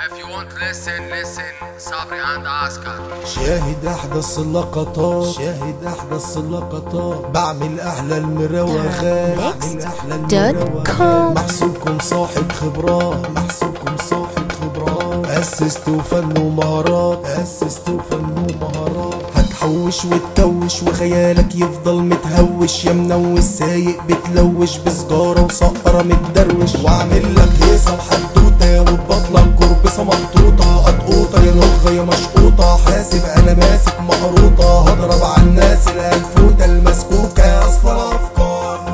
If you want listen, listen, Sabri and Oscar. شاهد احدث اللقطات شاهد احدث اللقطات بعمل احلى المراوغات بعمل احلى المراوغات محسوبكم صاحب خبرات محسوبكم صاحب خبرات اسست فن ومهارات اسست فن ومهارات هتحوش وتكوش وخيالك يفضل متهوش يا منوش سايق بتلوش بسجارة وسقرة متدروش واعمل لك هيصة وحدوتة وببطلك كربسة مخطوطة قطقوطة يا نغة يا مشقوطة حاسب انا ماسك مقروطة هضرب على الناس الالفوتة المسكوكة اصفى الافكار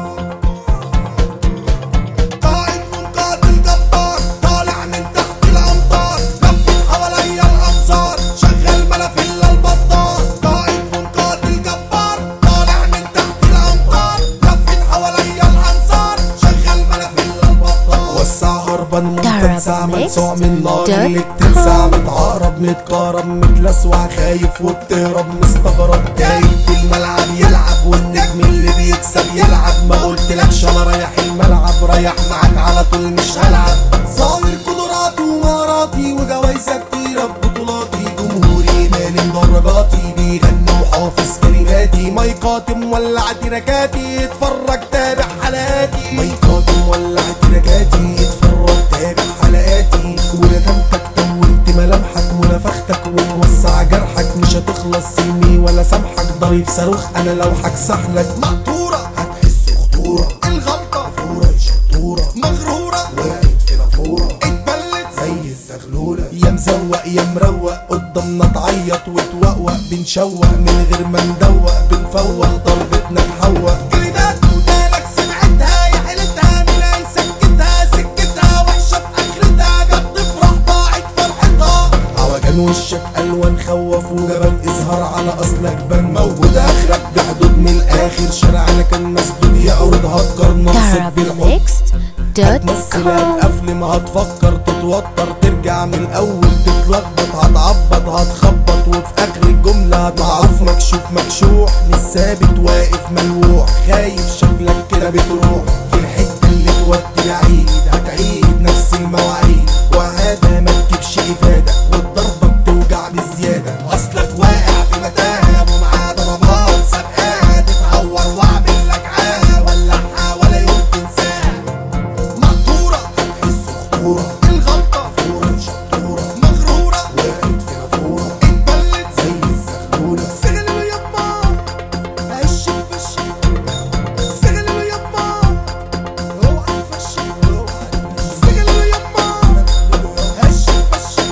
قائد منقاتل جبار طالع من تحت الامطار لفت حواليا الانصار شغل ملافل البطار قائد منقاتل جبار طالع من تحت الامطار لفت حواليا الانصار شغل ملافل البطار وسع هربان متلسع منسوع من نار اللي بتلسع متعقرب متكهرب متلسوع خايف وبتهرب مستغرب تايه في الملعب يلعب والنجم اللي بيكسب يلعب ما قلتلكش انا رايح الملعب رايح معاك على طول مش هلعب ظاهر قدراتي ومهاراتي وجوايزة كتيرة ببطولاتي جمهوري مالي مدرجاتي بيغنوا وحافظ كلماتي مايكاتي مولع تراكاتي اتفرج تابع حلقاتي مايكاتي مولع تراكاتي اتفرج تابع حلقاتي ورتمتك طولت ملامحك ونفختك وموسع جرحك مش هتخلص سلمي ولا سامحك ضريب صاروخ انا لو هكسح لك مقطورة هتحس خطورة الغلطة فورة شطورة مغرورة وقعت في نافورة اتبلت زي الزغلولة يا مزوق يا مروق قدامنا تعيط وتوقوق بنشوق من غير ما ندوق بنفوق ضربتنا تحوق كلمات ودالك سمعتها يا حيلتها من عين سكتها سكتها وحشة في اخرتها جت تفرح ضاعت فرحتها عوجان وشك الوان خوف وجبان اظهار على اصلك بان موجود اخرك بحدود من الاخر شارعنا كان مسدود يا ارض هتقارن نصب بالحب هتمثل Arabmix.com هتقفل ما هتفكر تتوتر ترجع من الاول تتلخبط هتعبط هتخبط وفي اخر الجملة هتعرف مكشوف مكشوح مش ثابت واقف ملوح خايف شكلك كده بتروح في الحتة اللي تودي بعيد هتعيد نفس المواعيد وهذا ما تجيبش افادة والضربة بتوجع بزيادة اصلك واقع في متاهة ومعاه ضربات سابقاها تتعور واعمل لك عاهة ولعها ولا يوم تنساها مقطورة هتحس خطورة الغلطة فورة شطورة مغرورة وقعت في نافورة اتبلت زي الزغلولة سغلوا يما عش الفشي سغلوا يما اوعى الفشي سغلوا يما عش الفشي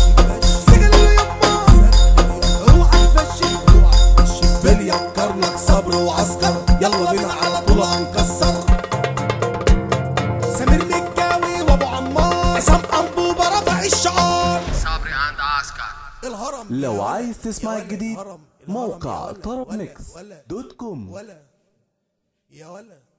سغلوا يما اوعى الفشي بالي يفكرلك صبر وعسكر يلا بينا على طول هنكسر سمير مكاوي وابو عمار عصام انبوبه رفع الشعار Sabri and Oscar. الهرم لو يا عايز ولد، تسمع يا ولد، الجديد الهرم، الهرم موقع يا ولد، طرب ولا، ميكس ولا، دوت كوم ولا يا ولا